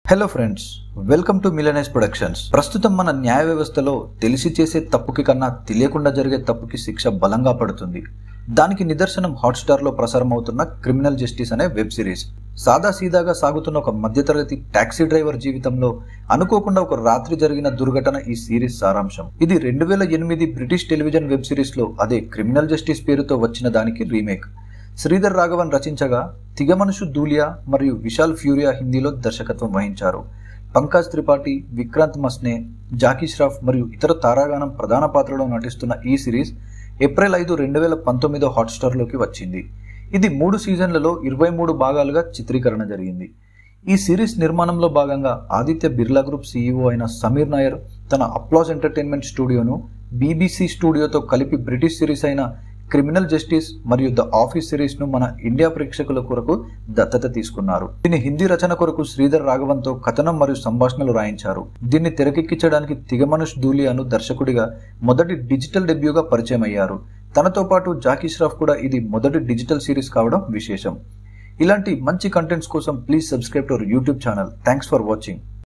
hello friends welcome to మిలనైజ్ productions ప్రస్తుతం మన న్యాయ వ్యవస్థలో తెలిసి చేసే తప్పుకి కన్నా తెలియకుండా జరిగే తప్పుకి శిక్ష బలంగా పడుతుంది దానికి నిదర్శనం హాట్స్టార్ లో ప్రసారం అవుతున్న క్రిమినల్ జస్టిస్ అనే వెబ్ సిరీస్ సాదా సీదాగా సాగుతున్న ఒక మధ్యతరగతి టాక్సీ డ్రైవర్ జీవితంలో అనుకోకుండా ఒక రాత్రి జరిగిన దుర్ఘటన ఈ సిరీస్ సారాంశం ఇది రెండు వేల ఎనిమిది బ్రిటిష్ టెలివిజన్ వెబ్ సిరీస్ లో అదే క్రిమినల్ జస్టిస్ పేరుతో వచ్చిన దానికి రీమేక్ శ్రీధర్ రాఘవన్ రచించగా తిగమనుషు దూలియా మరియు విశాల్ ఫ్యూరియా హిందీలో దర్శకత్వం వహించారు పంకజ్ త్రిపాఠి విక్రాంత్ మస్నే జాకీ ష్రాఫ్ మరియు ఇతర తారాగానం ప్రధాన పాత్రలో నటిస్తున్న ఈ సిరీస్ ఏప్రిల్ ఐదు రెండు వేల పంతొమ్మిదో హాట్స్టార్లోకి వచ్చింది ఇది మూడు సీజన్లలో ఇరవై మూడు భాగాలుగా చిత్రీకరణ జరిగింది ఈ సిరీస్ నిర్మాణంలో భాగంగా ఆదిత్య బిర్లా గ్రూప్ సీఈఓ అయిన సమీర్ నాయర్ తన అప్లాజ్ ఎంటర్టైన్మెంట్ స్టూడియోను బీబీసీ స్టూడియోతో కలిపి బ్రిటిష్ సిరీస్ అయిన క్రిమినల్ జస్టిస్ మరియు ద ఆఫీస్ సిరీస్ ను మన ఇండియా ప్రేక్షకుల కొరకు దత్తత తీసుకున్నారు దీని హిందీ రచన కొరకు శ్రీధర్ రాఘవన్ తో కథనం మరియు సంభాషణలు రాయించారు దీన్ని తెరకెక్కించడానికి తిగమనుష్ దూలియాను దర్శకుడిగా మొదటి డిజిటల్ డెబ్యూగా పరిచయం అయ్యారు తనతో పాటు జాకీ ష్రాఫ్ కూడా ఇది మొదటి డిజిటల్ సిరీస్ కావడం విశేషం ఇలాంటి మంచి కంటెంట్స్ కోసం please subscribe to our YouTube channel thanks for watching